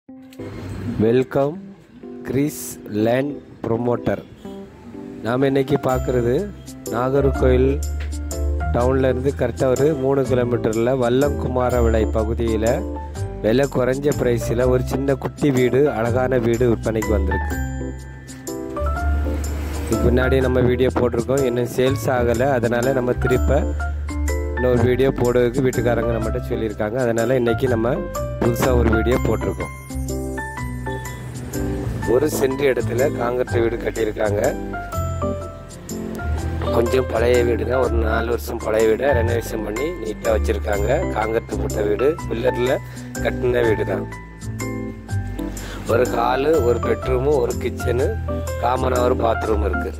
welcome Greece land promoter நாம் இன்னைக்கு பார்க்குறது நாகர்கோயில் டவுன்ல இருந்து கரெக்டாக ஒரு மூணு கிலோமீட்டரில் வல்லங்குமார விளை பகுதியில் விலை குறைஞ்ச ப்ரைஸில் ஒரு சின்ன குட்டி வீடு அழகான வீடு விற்பனைக்கு வந்திருக்கு இதுக்கு முன்னாடி நம்ம வீடியோ போட்டிருக்கோம் இன்னும் சேல்ஸ் ஆகலை அதனால் நம்ம திருப்ப இன்னொரு வீடியோ போடுறதுக்கு வீட்டுக்காரங்க நம்மகிட்ட சொல்லியிருக்காங்க அதனால் இன்றைக்கி நம்ம புதுசாக ஒரு வீடியோ போட்டிருக்கோம் ஒரு சென்ட் இடத்துல காங்கிரட் வீடு கட்டியிருக்காங்க கொஞ்சம் பழைய வீடு தான் ஒரு நாலு வருஷம் பழைய வீடை ரெனோவேஷன் பண்ணி நீட்டாக வச்சுருக்காங்க காங்கிரட் போட்ட வீடு பில்லரில் கட்டின வீடு தான் ஒரு ஹாலு ஒரு பெட்ரூமு ஒரு கிச்சனு காமனாக ஒரு பாத்ரூம் இருக்குது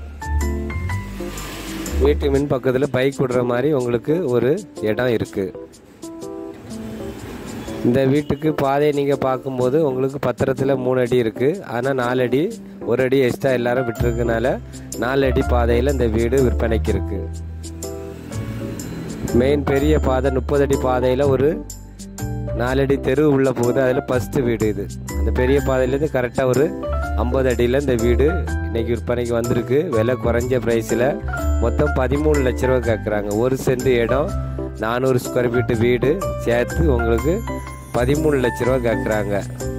வீட்டு மின் பக்கத்தில் பைக் விடுற மாதிரி உங்களுக்கு ஒரு இடம் இருக்குது இந்த வீட்டுக்கு பாதையை நீங்கள் பார்க்கும்போது உங்களுக்கு பத்திரத்தில் மூணு அடி இருக்குது ஆனால் நாலு அடி ஒரு அடி எக்ஸ்ட்ரா எல்லாரும் விட்டுருக்கனால நாலு அடி பாதையில் இந்த வீடு விற்பனைக்கு இருக்குது மெயின் பெரிய பாதை முப்பது அடி பாதையில் ஒரு நாலடி தெரு உள்ள போகுது அதில் ஃபஸ்ட்டு வீடு இது அந்த பெரிய பாதையிலேருந்து கரெக்டாக ஒரு ஐம்பது அடியில் இந்த வீடு இன்னைக்கு விற்பனைக்கு வந்திருக்கு விலை குறைஞ்ச ப்ரைஸில் மொத்தம் பதிமூணு லட்ச ரூபா கேட்குறாங்க ஒரு சென்ட் இடம் நானூறு ஸ்கொயர் ஃபீட்டு வீடு சேர்த்து உங்களுக்கு பதிமூணு லட்ச ரூபா கேட்குறாங்க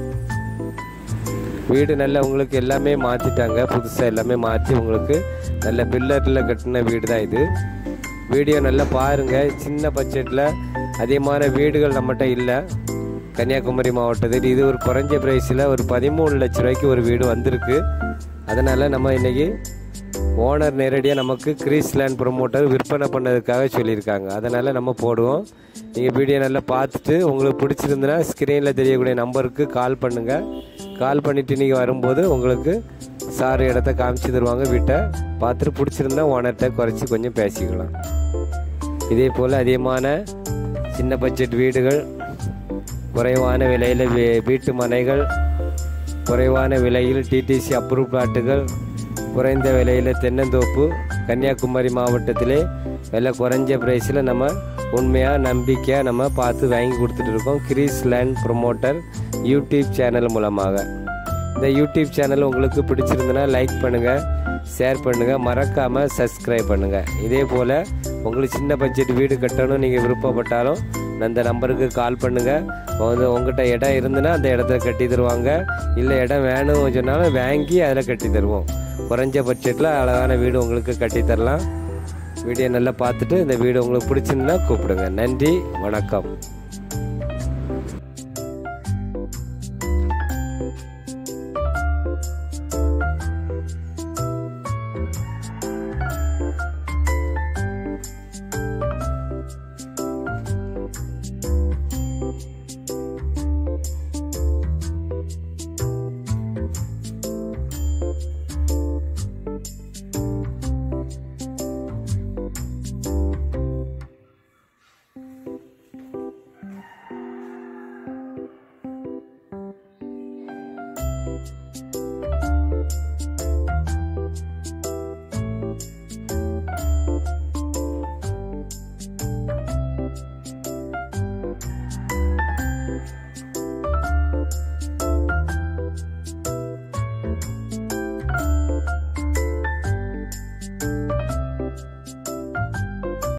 வீடு நல்லா உங்களுக்கு எல்லாமே மாற்றிட்டாங்க புதுசாக எல்லாமே மாற்றி உங்களுக்கு நல்ல பில்லரில் கட்டின வீடு தான் இது வீடியோ நல்லா பாருங்கள் சின்ன பட்ஜெட்டில் அதிகமான வீடுகள் நம்மகிட்ட இல்லை கன்னியாகுமரி மாவட்டத்தில் இது ஒரு குறைஞ்ச ப்ரைஸில் ஒரு பதிமூணு லட்ச ரூபாய்க்கு ஒரு வீடு வந்திருக்கு அதனால் நம்ம இன்றைக்கி ஓனர் நேரடியாக நமக்கு கிரீஸ் லேண்ட் ப்ரொமோட்டர் விற்பனை பண்ணதுக்காக சொல்லியிருக்காங்க அதனால் நம்ம போடுவோம் நீங்கள் வீடியோ நல்லா பார்த்துட்டு உங்களுக்கு பிடிச்சிருந்துன்னா ஸ்க்ரீனில் தெரியக்கூடிய நம்பருக்கு கால் பண்ணுங்கள் கால் பண்ணிவிட்டு நீங்கள் வரும்போது உங்களுக்கு சார் இடத்த காமிச்சு தருவாங்க வீட்டை பார்த்துட்டு பிடிச்சிருந்தா ஓனர்கிட்ட குறைச்சி கொஞ்சம் பேசிக்கலாம் இதே போல் அதிகமான சின்ன பட்ஜெட் வீடுகள் குறைவான விலையில் வீட்டு மனைகள் குறைவான விலையில் டிடிசி அப்ரூவ் பிளாட்டுகள் குறைந்த விலையில் தென்னந்தோப்பு கன்னியாகுமரி மாவட்டத்திலே விலை குறைஞ்ச ப்ரைஸில் நம்ம உண்மையாக நம்பிக்கையாக நம்ம பார்த்து வாங்கி கொடுத்துட்டு இருக்கோம் grace land promoter YouTube channel மூலமாக இந்த யூடியூப் சேனல் உங்களுக்கு பிடிச்சிருந்தனா லைக் பண்ணுங்கள் ஷேர் பண்ணுங்கள் மறக்காமல் சப்ஸ்கிரைப் பண்ணுங்கள் இதே போல் உங்களுக்கு சின்ன பட்ஜெட் வீடு கட்டணும் நீங்கள் விருப்பப்பட்டாலும் அந்த நம்பருக்கு கால் பண்ணுங்கள் வந்து உங்கள்கிட்ட இடம் இருந்துன்னா அந்த இடத்துல கட்டி தருவாங்க இல்லை இடம் வேணும் சொன்னாலும் வாங்கி அதில் கட்டி தருவோம் குறைஞ்ச பட்ஜெட்டில் அழகான வீடு உங்களுக்கு கட்டி தரலாம் வீடியோ நல்லா பார்த்துட்டு இந்த வீடு உங்களுக்கு பிடிச்சிருந்தா கூப்பிடுங்க நன்றி வணக்கம்